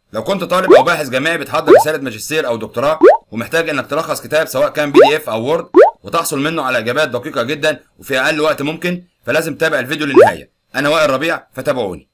لو كنت طالب او باحث جامعي بتحضر رساله ماجستير او دكتوراه ومحتاج انك تلخص كتاب سواء كان بي دي اف او وورد وتحصل منه على اجابات دقيقه جدا وفي اقل وقت ممكن فلازم تتابع الفيديو للنهايه انا وائل ربيع فتابعوني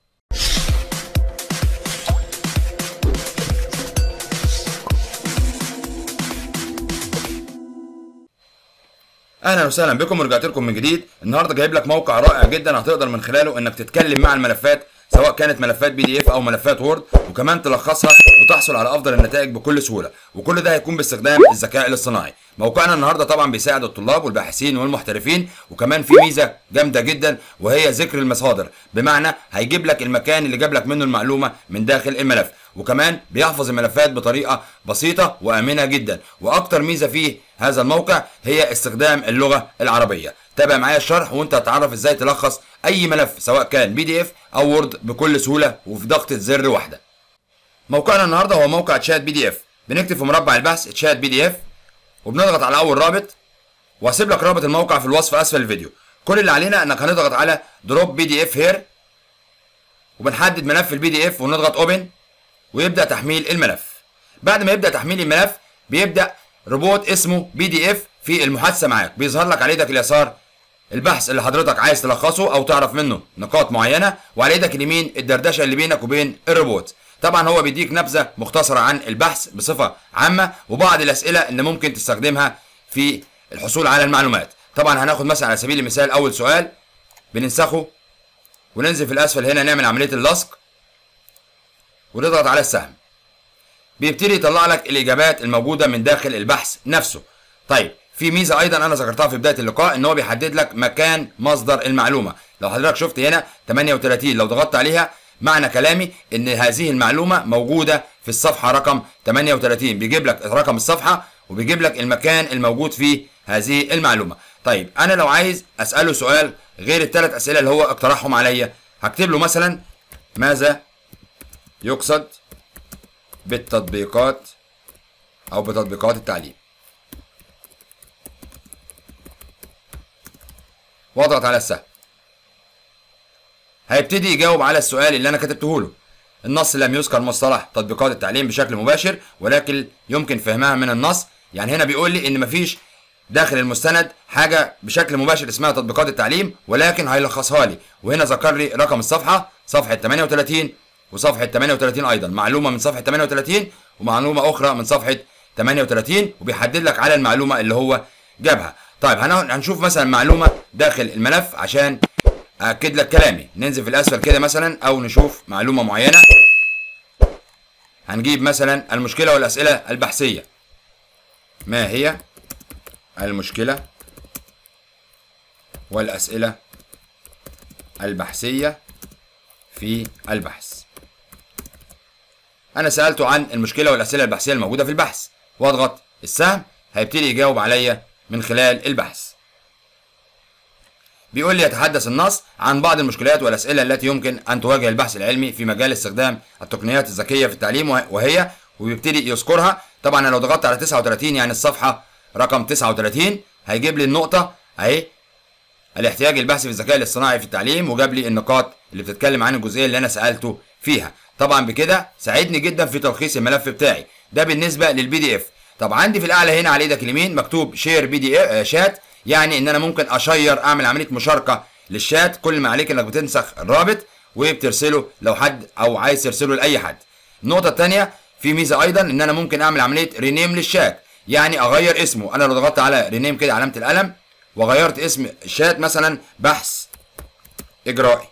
اهلا وسهلا بكم ورجعت لكم من جديد النهارده جايب لك موقع رائع جدا هتقدر من خلاله انك تتكلم مع الملفات سواء كانت ملفات بي دي اف او ملفات وورد وكمان تلخصها وتحصل على افضل النتائج بكل سهوله وكل ده هيكون باستخدام الذكاء الاصطناعي موقعنا النهارده طبعا بيساعد الطلاب والباحثين والمحترفين وكمان في ميزه جامده جدا وهي ذكر المصادر بمعنى هيجيب لك المكان اللي جاب لك منه المعلومه من داخل الملف وكمان بيحفظ الملفات بطريقه بسيطه وامنه جدا واكتر ميزه فيه هذا الموقع هي استخدام اللغه العربيه تابع معايا الشرح وانت هتعرف ازاي تلخص اي ملف سواء كان بي دي اف او وورد بكل سهوله وفي ضغطه زر واحده موقعنا النهارده هو موقع تشات بي دي اف بنكتب في مربع البحث تشات بي دي اف وبنضغط على اول رابط وهسيب لك رابط الموقع في الوصف اسفل الفيديو كل اللي علينا انك هنضغط على دروب بي دي اف هير وبنحدد ملف البي دي اف ونضغط اوبن ويبدا تحميل الملف بعد ما يبدا تحميل الملف بيبدا روبوت اسمه بي دي اف في المحادثه معاك بيظهر لك على ايدك اليسار البحث اللي حضرتك عايز تلخصه او تعرف منه نقاط معينه وعلى ايدك اليمين الدردشه اللي بينك وبين الروبوت طبعا هو بيديك نبذه مختصره عن البحث بصفه عامه وبعض الاسئله اللي ممكن تستخدمها في الحصول على المعلومات طبعا هناخد مثلا على سبيل المثال اول سؤال بننسخه وننزل في الاسفل هنا نعمل عمليه اللصق ونضغط على السهم بيبتدي يطلع لك الاجابات الموجوده من داخل البحث نفسه طيب في ميزه ايضا انا ذكرتها في بدايه اللقاء ان هو بيحدد لك مكان مصدر المعلومه لو حضرتك شفت هنا 38 لو ضغطت عليها معنى كلامي ان هذه المعلومه موجوده في الصفحه رقم 38 بيجيب لك رقم الصفحه وبيجيب لك المكان الموجود فيه هذه المعلومه طيب انا لو عايز اساله سؤال غير الثلاث اسئله اللي هو اقترحهم عليا هكتب له مثلا ماذا يقصد بالتطبيقات او بتطبيقات التعليم واضغط على السهم هيبتدي يجاوب على السؤال اللي انا كتبته له النص لم يذكر مصطلح تطبيقات التعليم بشكل مباشر ولكن يمكن فهمها من النص يعني هنا بيقول لي ان مفيش داخل المستند حاجه بشكل مباشر اسمها تطبيقات التعليم ولكن هيلخصها لي وهنا ذكر لي رقم الصفحه صفحه 38 وصفحه 38 ايضا معلومه من صفحه 38 ومعلومه اخرى من صفحه 38 وبيحدد لك على المعلومه اللي هو جابها طيب هنشوف مثلا معلومه داخل الملف عشان اكد لك كلامي ننزل في الاسفل كده مثلا او نشوف معلومه معينه هنجيب مثلا المشكله والاسئله البحثيه ما هي المشكله والاسئله البحثيه في البحث انا سالته عن المشكله والاسئله البحثيه الموجوده في البحث واضغط السهم هيبتدي يجاوب عليا من خلال البحث بيقول لي يتحدث النص عن بعض المشكلات والاسئله التي يمكن ان تواجه البحث العلمي في مجال استخدام التقنيات الذكيه في التعليم وهي وبيبتدي يذكرها طبعا انا لو ضغطت على 39 يعني الصفحه رقم 39 هيجيب لي النقطه اهي الاحتياج البحثي في الذكاء الاصطناعي في التعليم وجاب لي النقاط اللي بتتكلم عن الجزئيه اللي انا سالته فيها طبعا بكده ساعدني جدا في تلخيص الملف بتاعي ده بالنسبه للبي دي اف طب عندي في الاعلى هنا على ايدك اليمين مكتوب شير بي دي اف شات يعني ان انا ممكن اشير اعمل عمليه مشاركه للشات كل ما عليك انك بتنسخ الرابط وبترسله لو حد او عايز ترسله لاي حد النقطه الثانيه في ميزه ايضا ان انا ممكن اعمل عمليه رينيم للشات يعني اغير اسمه انا لو ضغطت على رينيم كده علامه القلم وغيرت اسم الشات مثلا بحث اجرائي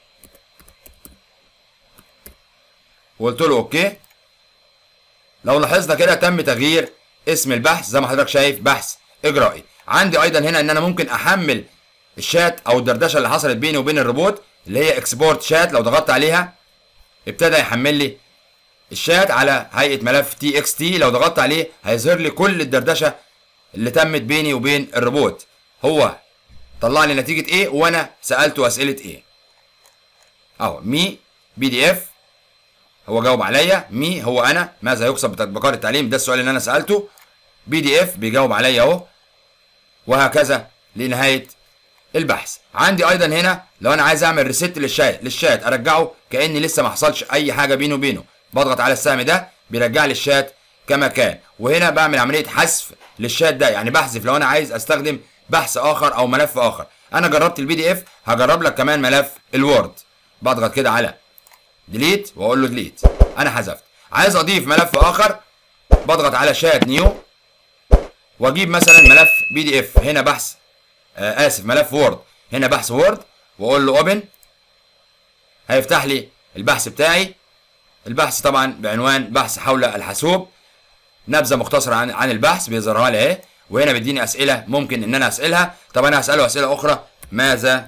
وقلت له اوكي لو لاحظنا كده تم تغيير اسم البحث زي ما حضرتك شايف بحث اجرائي عندي ايضا هنا ان انا ممكن احمل الشات او الدردشه اللي حصلت بيني وبين الروبوت اللي هي اكسبورت شات لو ضغطت عليها ابتدى يحمل لي الشات على هيئه ملف تي اكس تي لو ضغطت عليه هيظهر لي كل الدردشه اللي تمت بيني وبين الروبوت هو طلع لي نتيجه ايه وانا سالته اسئله ايه اهو مي بي دي اف هو جاوب عليا مي هو انا ماذا يقصد بتطبيقات التعليم ده السؤال اللي انا سالته بي دي اف بيجاوب عليا اهو وهكذا لنهايه البحث عندي ايضا هنا لو انا عايز اعمل ريست للشات للشات ارجعه كاني لسه ما حصلش اي حاجه بينه وبينه بضغط على السهم ده بيرجع لي الشات كما كان وهنا بعمل عمليه حذف للشات ده يعني بحذف لو انا عايز استخدم بحث اخر او ملف اخر انا جربت البي دي اف هجرب لك كمان ملف الوورد بضغط كده على ديليت واقول له ديليت انا حذفت عايز اضيف ملف اخر بضغط على شات نيو واجيب مثلا ملف بي دي اف هنا بحث آه اسف ملف وورد هنا بحث وورد واقول له اوبن هيفتح لي البحث بتاعي البحث طبعا بعنوان بحث حول الحاسوب نبذه مختصره عن عن البحث بيظهرها لي اهي وهنا بيديني اسئله ممكن ان انا اسالها طب انا هساله اسئله اخرى ماذا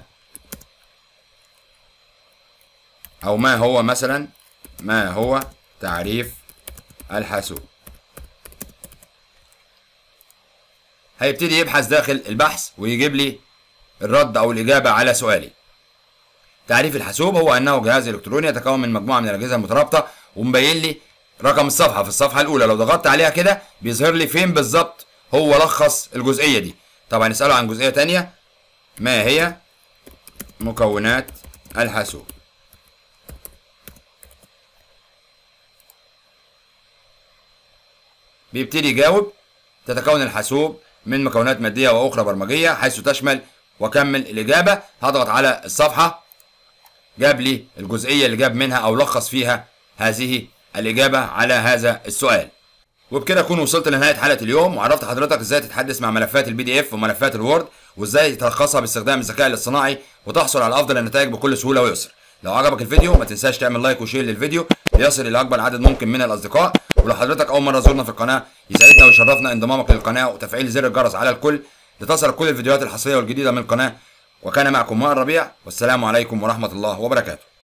او ما هو مثلا ما هو تعريف الحاسوب هيبتدي يبحث داخل البحث ويجيب لي الرد او الاجابه على سؤالي تعريف الحاسوب هو انه جهاز الكتروني يتكون من مجموعه من الاجهزه المترابطه ومبين لي رقم الصفحه في الصفحه الاولى لو ضغطت عليها كده بيظهر لي فين بالظبط هو لخص الجزئيه دي طبعا نساله عن جزئيه تانية ما هي مكونات الحاسوب بيبتدي يجاوب تتكون الحاسوب من مكونات ماديه واخرى برمجيه حيث تشمل واكمل الاجابه هضغط على الصفحه جاب لي الجزئيه اللي جاب منها او لخص فيها هذه الاجابه على هذا السؤال وبكده اكون وصلت لنهايه حلقه اليوم وعرفت حضرتك ازاي تتحدث مع ملفات البي دي اف وملفات الوورد وازاي تلخصها باستخدام الذكاء الاصطناعي وتحصل على افضل النتائج بكل سهوله ويسر لو عجبك الفيديو ما تنساش تعمل لايك وشير للفيديو ليصل الى اكبر عدد ممكن من الاصدقاء ولو حضرتك اول مره زورنا في القناه يسعدنا ويشرفنا انضمامك للقناه وتفعيل زر الجرس على الكل لتصل كل الفيديوهات الحصريه والجديده من القناه وكان معكم ماء الربيع والسلام عليكم ورحمه الله وبركاته